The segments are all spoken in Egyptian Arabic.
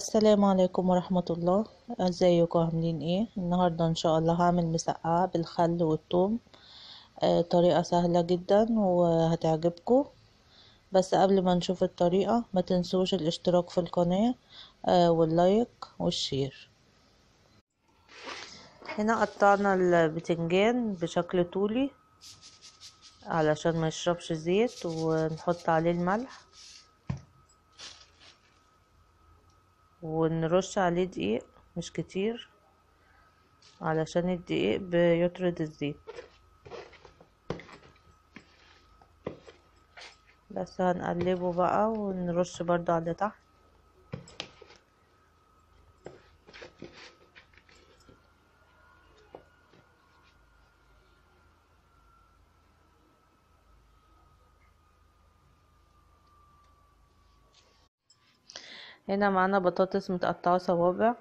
السلام عليكم ورحمة الله ازيكم عاملين ايه النهاردة ان شاء الله هعمل مسقعة بالخل والثوم آه طريقة سهلة جدا وهتعجبكم بس قبل ما نشوف الطريقة ما تنسوش الاشتراك في القناة آه واللايك والشير هنا قطعنا البتنجان بشكل طولي علشان ما يشربش زيت ونحط عليه الملح ونرش عليه دقيق مش كتير علشان الدقيق بيطرد الزيت بس هنقلبه بقى ونرش برضو على تحت هنا معانا بطاطس متقطعة صوابع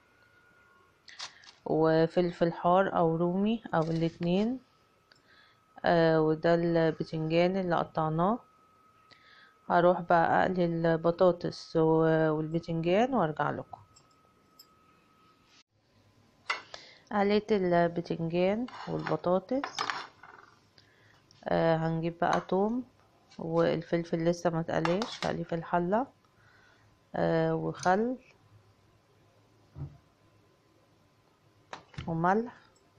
وفلفل حار او رومي او الاتنين آه وده البتنجان اللي قطعناه هروح بقى اقلي البطاطس والبتنجان وارجع لكم قليت البتنجان والبطاطس آه هنجيب بقى توم والفلفل لسه ما اتقليش هقليه في الحله آه وخل وملح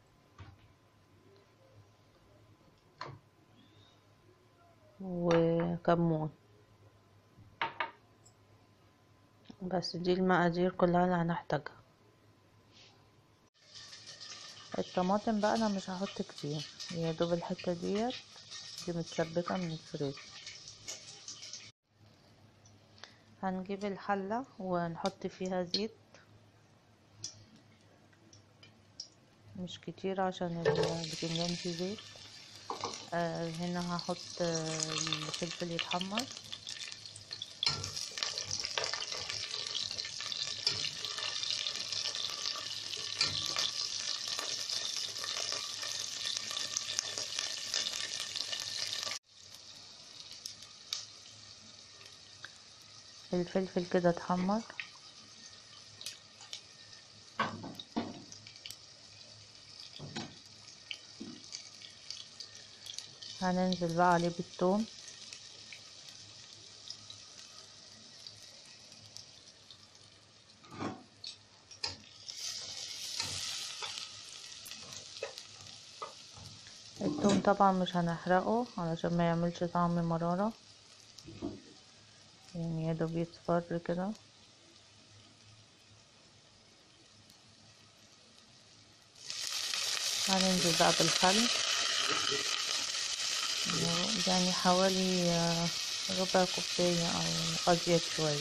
وكمون بس دي المقادير كلها اللي هنحتاجها الطماطم بقى انا مش هحط كتير يا دوب الحته ديت دي متسبكه من الفريزر هنجيب الحلة ونحط فيها زيت مش كتير عشان البتنجان فيه زيت آه هنا هحط الفلفل يتحمر الفلفل كده اتحمر هننزل بقى عليه بالثوم الثوم طبعا مش هنحرقه علشان ما يعملش طعم مرارة يعني يدوب يصفر كده هننزل بقى بالخل يعني حوالي ربع كوباية أو أزيد شوية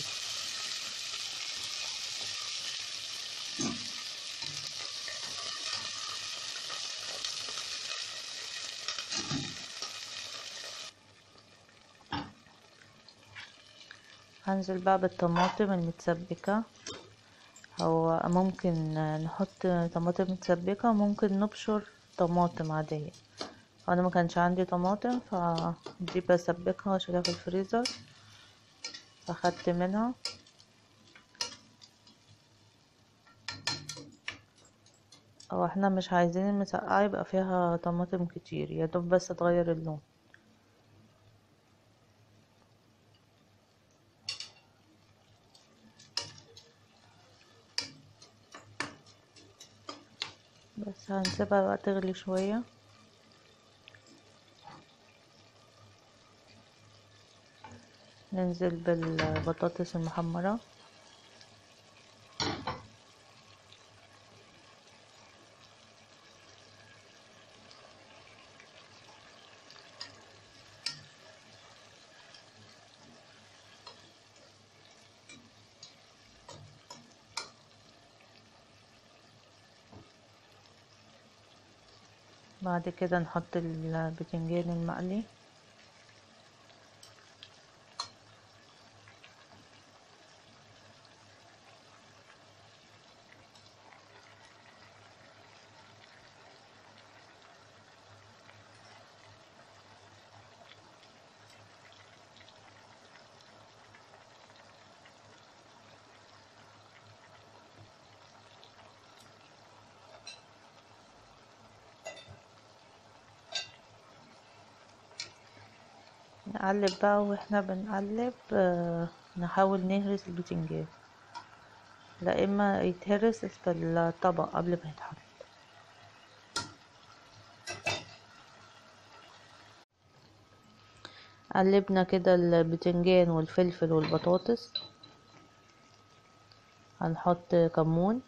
هنزل بقى بالطماطم المتسبكة هو ممكن نحط طماطم متسبكة ممكن نبشر طماطم عادية انا ما كانش عندي طماطم فدي بسبكها واشيلها في الفريزر فاخدت منها او احنا مش عايزين المسقعة يبقى فيها طماطم كتير يا دوب بس تغير اللون بس هنسيبها بقى تغلي شوية ننزل بالبطاطس المحمرة بعد كده نحط البتنجان المقلي نقلب بقى واحنا بنقلب آه، نحاول نهرس البتنجان لا اما يتهرس في الطبق قبل ما يتحط قلبنا كده البتنجان والفلفل والبطاطس هنحط كمون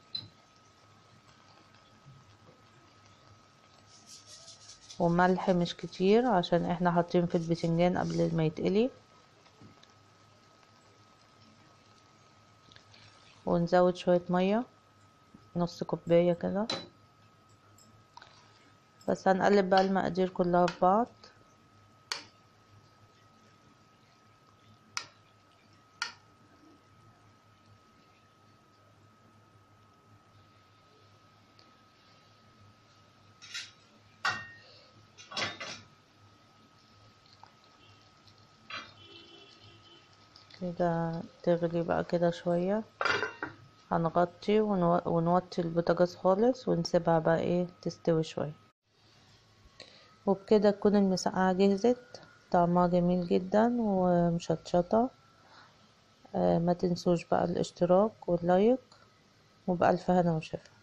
وملح مش كتير عشان احنا حاطين في البتنجان قبل ما يتقلي ونزود شوية مية نص كوباية كده بس هنقلب بقى المقادير كلها في بعض كده تغلي بقى كده شوية هنغطي ونو... ونوطي البوتاجاز خالص ونسيبها بقى ايه تستوي شوية وبكده تكون المسقعة جهزت طعمها جميل جدا ومشطشطة آه ما تنسوش بقى الاشتراك واللايك وبألف هنا وشفا